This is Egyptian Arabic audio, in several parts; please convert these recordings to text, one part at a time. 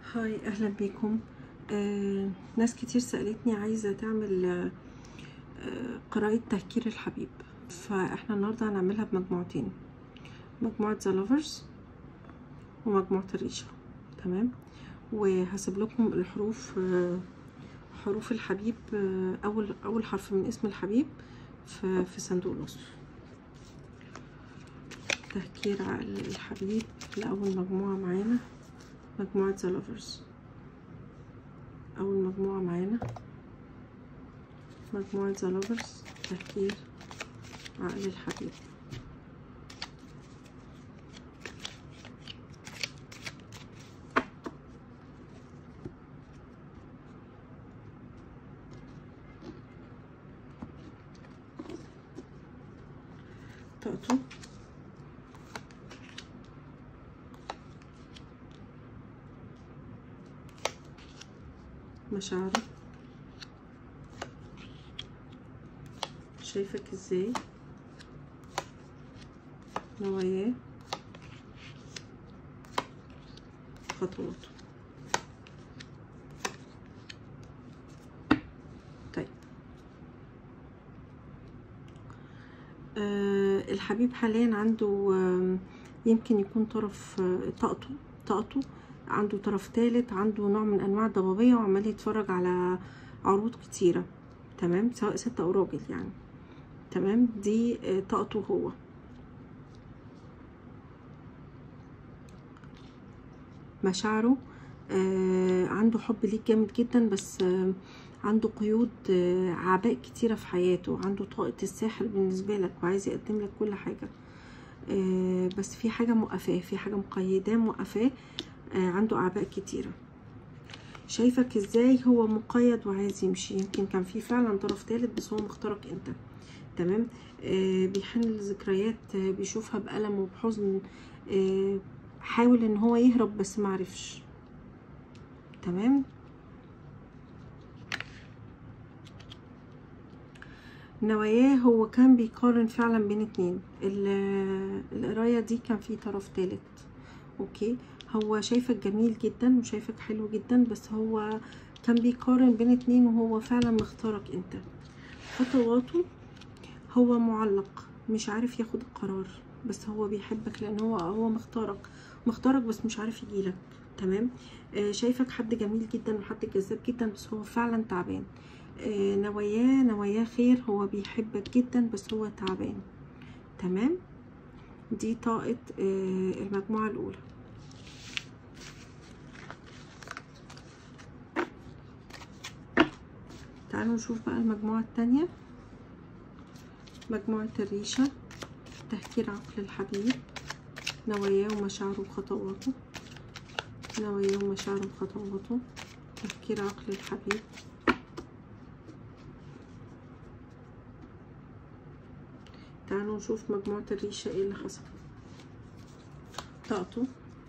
هاي اهلا بيكم آه، ناس كتير سألتني عايزة تعمل آه، آه، قراءة تهكير الحبيب فاحنا النهاردة هنعملها بمجموعتين مجموعة ذا لوفرز ومجموعة الريشة تمام وهسيب لكم الحروف آه، حروف الحبيب آه، اول اول حرف من اسم الحبيب في في صندوق الوصف تهكير عقل الحبيب لأول مجموعة معانا مجموعة ذا لوفرز أول مجموعة معانا مجموعة ذا لوفرز تهكير عقل الحبيب طاقته مشاعره شايفك ازاي نواياه خطواته طيب آه الحبيب حاليا عنده آه يمكن يكون طرف آه طاقته طاقته عنده طرف ثالث عنده نوع من انواع الضبابيه وعمال يتفرج على عروض كتيره تمام سواء ست او راجل يعني تمام دي آه، طاقته هو مشاعره آه عنده حب ليك جامد جدا بس آه عنده قيود آه عباء كتيرة في حياته عنده طاقة الساحر بالنسبة لك وعايز يقدم لك كل حاجة آه بس في حاجة موقفاه في حاجة مقيداه موقفاه آه عنده أعباء كتيرة شايفك ازاي هو مقيد وعايز يمشي يمكن كان في فعلا طرف ثالث بس هو مختارك انت تمام آه بيحن لذكريات آه بيشوفها بألم وبحزن آه حاول ان هو يهرب بس معرفش تمام نواياه هو كان بيقارن فعلا بين اتنين ال- القراية دي كان في طرف تالت اوكي هو شايفك جميل جدا وشايفك حلو جدا بس هو كان بيقارن بين اتنين وهو فعلا مختارك انت خطواته هو معلق مش عارف ياخد القرار بس هو بيحبك لان هو هو مختارك مختارك بس مش عارف يجيلك تمام آه شايفك حد جميل جدا وحد جذاب جدا بس هو فعلا تعبان آه نواياه نواياه خير هو بيحبك جدا بس هو تعبان تمام دي طاقة آه المجموعة الأولى تعالوا نشوف بقى المجموعة التانية مجموعة الريشة تهكير عقل الحبيب نواياه ومشاعره وخطواته نواياه ومشاعره وخطواته تهكير عقل الحبيب تعالوا نشوف مجموعة الريشة ايه اللي حصل طاقته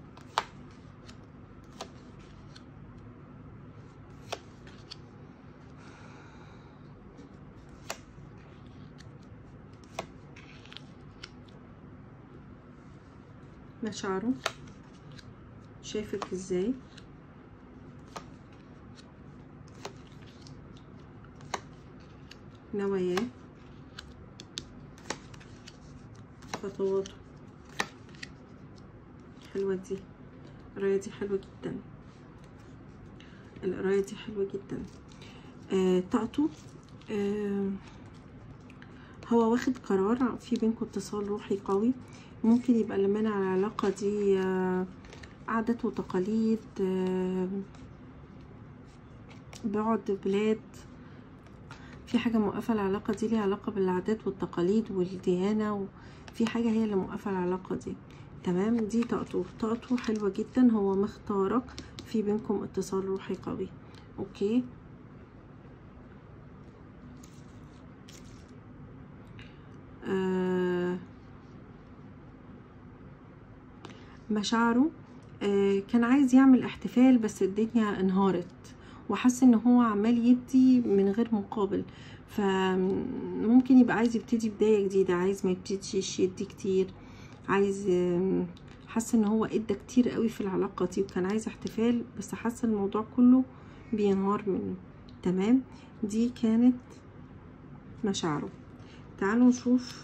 مشاعره شايفك ازاي نواياه خطواته حلوة دي القراية دي حلوة جدا القراية دي حلوة جدا آه طاقته آه هو واخد قرار في بينكم اتصال روحي قوي ممكن يبقى اللي مانع العلاقة دي آه عادات وتقاليد آه بعد بلاد في حاجة موقفة العلاقة دي ليها علاقة بالعادات والتقاليد والديانة وفي حاجة هي اللي موقفة العلاقة دي تمام دي طاقته طاقته حلوة جدا هو مختارك في بينكم اتصال روحي قوي اوكي آه مشاعره آه كان عايز يعمل احتفال بس الدنيا انهارت وحس ان هو عمال يدي من غير مقابل فممكن يبقى عايز يبتدي بداية جديدة عايز ما يبتديش يدي كتير عايز آم، حاسه ان هو ادى كتير قوي في العلاقه دي وكان عايز احتفال بس حاسه الموضوع كله بينهار منه تمام دي كانت مشاعره تعالوا نشوف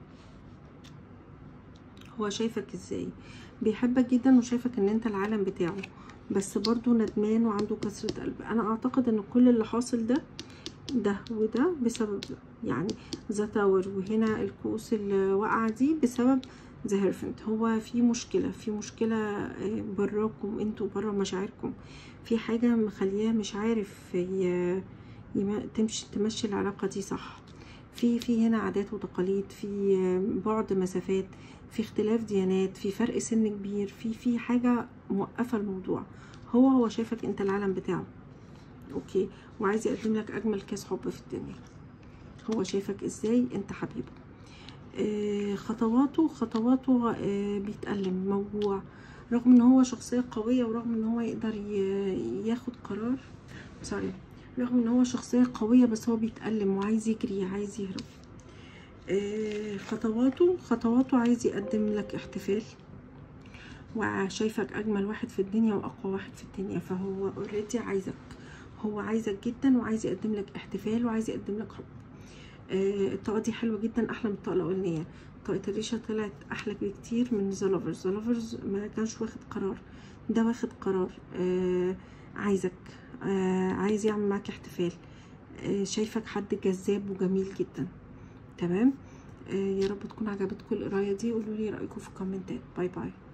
هو شايفك ازاي بيحبك جدا وشايفك ان انت العالم بتاعه بس برضو ندمان وعنده كسرة قلب انا اعتقد ان كل اللي حاصل ده ده وده بسبب ده يعني ذا تاور وهنا الكؤوس اللي واقعه دي بسبب ذا هيرفنت هو في مشكله في مشكله براكم انتوا برا مشاعركم في حاجه مخلياه مش عارف ي... يم... تمشي تمشي العلاقه دي صح في في هنا عادات وتقاليد في بعد مسافات في اختلاف ديانات في فرق سن كبير في في حاجه موقفه الموضوع هو هو شايفك انت العالم بتاعه اوكي وعايز يقدم لك اجمل كاس حب في الدنيا هو شايفك ازاي انت حبيبه آه خطواته خطواته آه بيتألم موجوع رغم ان هو شخصية قوية ورغم ان هو يقدر ياخد قرار سوري رغم ان هو شخصية قوية بس هو بيتألم وعايز يجري عايز يهرب آه خطواته خطواته عايز يقدم لك احتفال وشايفك اجمل واحد في الدنيا واقوى واحد في الدنيا فهو اوريدي عايزك هو عايزك جدا وعايز يقدم لك احتفال وعايز يقدم لك حب آه الطاقه دي حلوه جدا احلى من الطاقه الاولانيه طاقه الريشه طلعت احلى بكتير من ذا لافرز ذا لافرز ما كانش واخد قرار ده واخد قرار آه عايزك آه عايز يعمل معاك احتفال آه شايفك حد جذاب وجميل جدا تمام آه يا رب تكون عجبتكم القرايه دي قولوا لي رايكم في الكومنتات باي باي